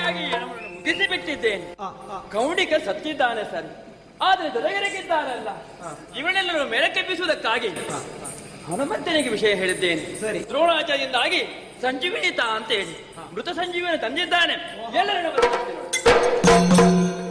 ಹಾಗಾಗಿ ನಮ್ಮನ್ನು ಮುಗಿಸಿ ಬಿಟ್ಟಿದ್ದೇನೆ ಆ, ಆ, ಕೌಂಡಿಕ ಸತ್ತಿದ್ದಾನೆ ಸರ್ ಆದ್ರೆ ಜೊತೆಗೆರಗಿದ್ದಾನಲ್ಲ ಇವನೆಲ್ಲರೂ ಮೇಳಕ್ಕೆಬ್ಬಿಸುವುದಕ್ಕಾಗಿ ಹನುಮಂತನಿಗೆ ವಿಷಯ ಹೇಳಿದ್ದೇನೆ ಸರಿ. ದ್ರೋಣಾಚಾರ್ಯದಿಂದಾಗಿ ಸಂಜೀವಿನಿತ ಅಂತ ಹೇಳಿ ಮೃತ ಸಂಜೀವಿನ ತಂದಿದ್ದಾನೆ ಎಲ್ಲರನ್ನು ಬರಮಾಡ್ತೀನಿ.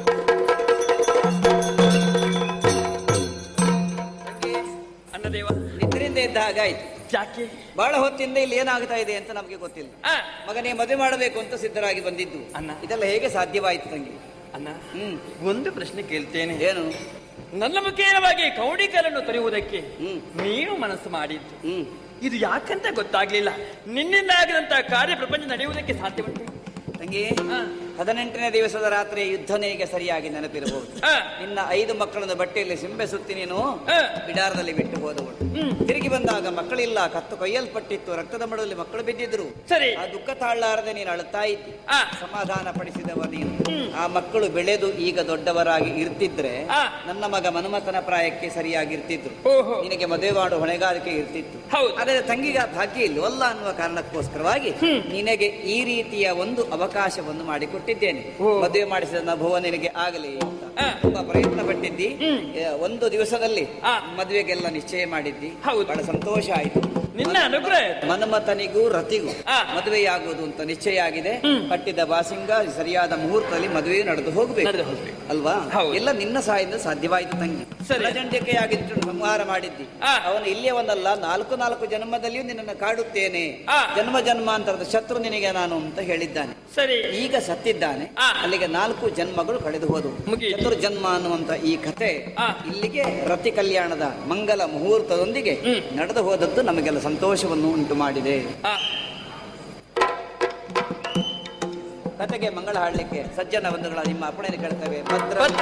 ಅನ್ನದೇವ ನಿದ್ರಿಂದ ಇದ್ದ ಹಾಗಾಯ್ತು ಯಾಕೆ ಬಹಳ ಹೊತ್ತಿಂದ ಇಲ್ಲಿ ಏನಾಗ್ತಾ ಇದೆ ಅಂತ ನಮಗೆ ಗೊತ್ತಿಲ್ಲ ಆ, ಮಗನೇ ಮದುವೆ ಮಾಡಬೇಕು ಅಂತ ಸಿದ್ಧರಾಗಿ ಬಂದಿದ್ದು ಅಣ್ಣ. ಇದೆಲ್ಲ ಹೇಗೆ ಸಾಧ್ಯವಾಯಿತು ತಂಗಿ ಅಣ್ಣ ಹ್ಮ್ ಒಂದು ಪ್ರಶ್ನೆ ಕೇಳ್ತೇನೆ ಏನು ನನ್ನ ಮುಖೇನವಾಗಿ ಕೌಂಡಿಕರನ್ನು ತರುವುದಕ್ಕೆ ಹ್ಮ್. ನೀವು ಮನಸ್ಸು ಮಾಡಿದ್ದು ಹ್ಮ್ ಇದು ಯಾಕಂತ ಗೊತ್ತಾಗ್ಲಿಲ್ಲ ನಿನ್ನಿಂದ ಆಗದಂತ ಕಾರ್ಯ ಪ್ರಪಂಚ ನಡೆಯುವುದಕ್ಕೆ ಸಾಧ್ಯವಂತೆ ತಂಗಿ ಹಾ. ಹದಿನೆಂಟನೇ ದಿವಸದ ರಾತ್ರಿ ಯುದ್ಧ ನಿನಗೆ ಸರಿಯಾಗಿ ನೆನಪಿರಬಹುದು ಆ, ನಿನ್ನ ಐದು ಮಕ್ಕಳನ್ನು ಬಟ್ಟೆಯಲ್ಲಿ ಸಿಂಬೆ ಸುತ್ತಿ ನೀನು ಆ, ಬಿಡಾರದಲ್ಲಿ ಬಿಟ್ಟು ಹೋದವಳು ಹ್ಮ್. ತಿರುಗಿ ಬಂದಾಗ ಮಕ್ಕಳಿಲ್ಲ ಕತ್ತು ಕೊಯ್ಯಲ್ಪಟ್ಟಿತ್ತು ರಕ್ತದ ಮಡದಲ್ಲಿ ಮಕ್ಕಳು ಬಿದ್ದಿದ್ರು ಸರಿ ಆ ದುಃಖ ತಾಳಲಾರದೆ ನೀನು ಅಳುತ್ತಾ ಇದ್ದಿ ಆ, ಸಮಾಧಾನ ಪಡಿಸಿದವ ನೀನು ಆ ಮಕ್ಕಳು ಬೆಳೆದು ಈಗ ದೊಡ್ಡವರಾಗಿ ಇರ್ತಿದ್ರೆ ಆ. ನನ್ನ ಮಗ ಮನುಮತನ ಪ್ರಾಯಕ್ಕೆ ಸರಿಯಾಗಿ ಇರ್ತಿದ್ರು ಓಹೋ ನಿನಗೆ ಮದುವೆ ಮಾಡು ಹೊಣೆಗಾರಿಕೆ ಇರ್ತಿತ್ತು ಹೌದು ಆದರೆ ತಂಗಿಗ ಭಾಗ್ಯ ಇಲ್ವಲ್ಲ ಅನ್ನುವ ಕಾರಣಕ್ಕೋಸ್ಕರವಾಗಿ ನಿನಗೆ ಈ ರೀತಿಯ ಒಂದು ಅವಕಾಶವನ್ನು ಮಾಡಿಕೊಟ್ಟಿದ್ದೇನೆ ಓ. ಮದುವೆ ಮಾಡಿಸಿದ ನಭುವ ನಿನಗೆ ಆಗಲಿ ಅಂತ ಆ. ತುಂಬಾ ಪ್ರಯತ್ನ ಪಟ್ಟಿದ್ದಿ ಹ್ಮ್. ಏ, ಒಂದು ದಿವಸದಲ್ಲಿ ಆ. ಮದುವೆಗೆಲ್ಲ ನಿಶ್ಚಯ ಮಾಡಿದ್ದಿ ಹೌದು. ಬಹಳ ಸಂತೋಷ ಆಯ್ತು ನಿನ್ನ ಅನುಗ್ರಹ ಆಯ್ತು. ಮನ್ಮಥನಿಗೂ ರತಿಗೂ ಆ. ಮದುವೆಯಾಗುವುದು ಅಂತ ನಿಶ್ಚಯ ಆಗಿದೆ ಹ್ಮ್. ಕಟ್ಟಿದ ಬಾಸಿಂಗ ಸರಿಯಾದ ಮುಹೂರ್ತದಲ್ಲಿ ಮದುವೆ ನಡೆದು ಹೋಗ್ಬೇಕು ನಡೆದು ಹೋಗ್ಬೇಕು. ಅಲ್ವಾ ಹೌದು. ಎಲ್ಲ ನಿನ್ನ ಸಹಾಯದಿಂದ ಸಾಧ್ಯವಾಯಿತು ತಂಗಿ ಸರಿ. ಜನಜಂಡಿಕೆಯಾಗಿದ್ದು ಸಂಹಾರ ಮಾಡಿದ್ದಿ ಆ. ಅವನು ಇಲ್ಲಿಯವನ್ನಲ್ಲ ನಾಲ್ಕು ನಾಲ್ಕು ಜನ್ಮದಲ್ಲಿಯೂ ನಿನ್ನನ್ನು ಕಾಡುತ್ತೇನೆ ಆ. ಜನ್ಮ ಜನ್ಮಾಂತರದ ಶತ್ರು ನಿನಗೆ ನಾನು ಅಂತ ಹೇಳಿದ್ದಾನೆ ಸರಿ ಈಗ ಸತ್ತಿದ್ದಾನೆ ಆ. ಅಲ್ಲಿಗೆ ನಾಲ್ಕು ಜನ್ಮಗಳು ಕಳೆದು ಹೋದವು ಮುಗಿಯಿತು. ಚತುರ್ಜನ್ಮ ಅನ್ನುವಂತ ಈ ಕಥೆ ಆ. ಇಲ್ಲಿಗೆ ರತಿ ಕಲ್ಯಾಣದ ಮಂಗಲ ಮುಹೂರ್ತದೊಂದಿಗೆ ಹ್ಮ್. ನಡೆದು ಹೋದದ್ದು ನಮಗೆಲ್ಲ ಸಂತೋಷವನ್ನು ಉಂಟು ಮಾಡಿದೆ ಆ, ಕತೆಗೆ ಮಂಗಳ ಹಾಡಲಿಕ್ಕೆ ಸಜ್ಜನ ಬಂಧುಗಳ ನಿಮ್ಮ ಅಪ್ಪಣೆಯನ್ನು ಕೇಳ್ತೇವೆ ಭದ್ರ